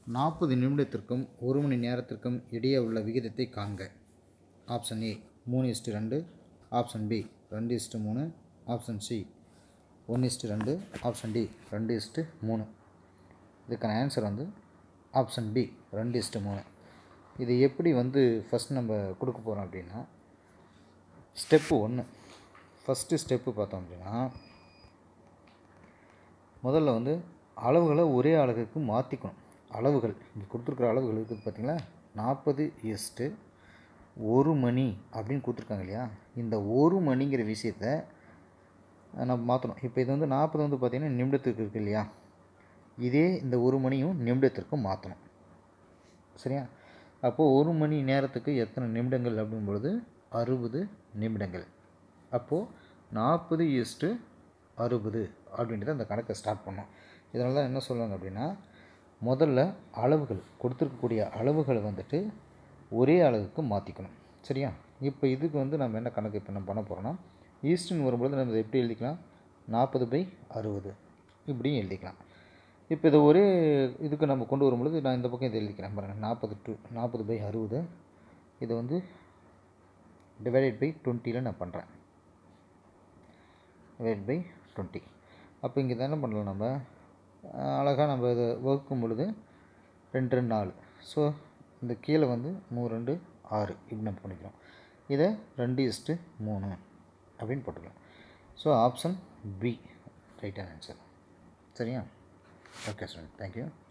நாற்பது நிமிடத்திற்கும் ஒரு மணி நேரத்திற்கும் இடையே உள்ள விகிதத்தை காண்க ஆப்ஷன் ஏ மூணு இஸ்ட்டு ரெண்டு ஆப்ஷன் பி ரெண்டு இஸ்ட்டு மூணு ஆப்ஷன் சி ஒன்று இஸ்ட்டு ரெண்டு ஆப்ஷன் டி ரெண்டு இஸ்ட்டு மூணு இதுக்கான ஆன்சர் வந்து ஆப்ஷன் பி ரெண்டு இஸ்ட்டு மூணு இது எப்படி வந்து ஃபஸ்ட் நம்ம கொடுக்க போகிறோம் அப்படின்னா ஸ்டெப்பு ஒன்று ஃபஸ்ட்டு ஸ்டெப்பு பார்த்தோம் அப்படின்னா முதல்ல வந்து அளவுகளை ஒரே அலகுக்கு மாற்றிக்கணும் அளவுகள் இங்கே கொடுத்துருக்குற அளவுகள் இருக்குது பார்த்தீங்களா நாற்பது எஸ்ட்டு ஒரு மணி அப்படின்னு கொடுத்துருக்காங்க இல்லையா இந்த ஒரு மணிங்கிற விஷயத்த நம்ம மாற்றணும் இப்போ இது வந்து நாற்பது வந்து பார்த்திங்கன்னா நிமிடத்துக்கு இருக்குது இல்லையா இதே இந்த ஒரு மணியும் நிமிடத்திற்கும் மாற்றணும் சரியா அப்போது ஒரு மணி நேரத்துக்கு எத்தனை நிமிடங்கள் அப்படிங்கும் பொழுது அறுபது நிமிடங்கள் அப்போது நாற்பது இஸ்ட்டு அறுபது அப்படின்றத அந்த கணக்கை ஸ்டார்ட் பண்ணோம் இதனால தான் என்ன சொல்லுவாங்க அப்படின்னா முதல்ல அளவுகள் கொடுத்துருக்கக்கூடிய அளவுகளை வந்துட்டு ஒரே அளவுக்கு மாற்றிக்கணும் சரியா இப்போ இதுக்கு வந்து நம்ம என்ன கணக்கு இப்போ நம்ம பண்ண போகிறோம்னா ஈஸ்ட்னு வரும்பொழுது நம்ம இதை எப்படி எழுதிக்கலாம் நாற்பது பை அறுபது இப்படியும் எழுதிக்கலாம் இப்போ இதை ஒரே இதுக்கு நம்ம கொண்டு வரும்பொழுது நான் இந்த பக்கம் இதை எழுதிக்கிறேன் பாருங்கள் நாற்பது டு நாற்பது பை அறுபது இதை வந்து டிவைடட் பை டுவெண்ட்டியில் நான் பண்ணுறேன் டிவைட் பை டுவெண்ட்டி அப்போ இங்கே என்ன பண்ணலாம் நம்ம அழகாக நம்ம இதை வகுக்கும் பொழுது ரெண்டு ரெண்டு நாலு ஸோ இந்த கீழே வந்து மூணு ரெண்டு ஆறு இப்படி நம்ம பண்ணிக்கிறோம் இதை ரெண்டு இஸ்ட்டு மூணு அப்படின்னு போட்டுக்கலாம் ஸோ ஆப்ஷன் பி ரைட்டான ஆன்சர் சரியா ஓகே ஸ்டூடெண்ட் தேங்க்யூ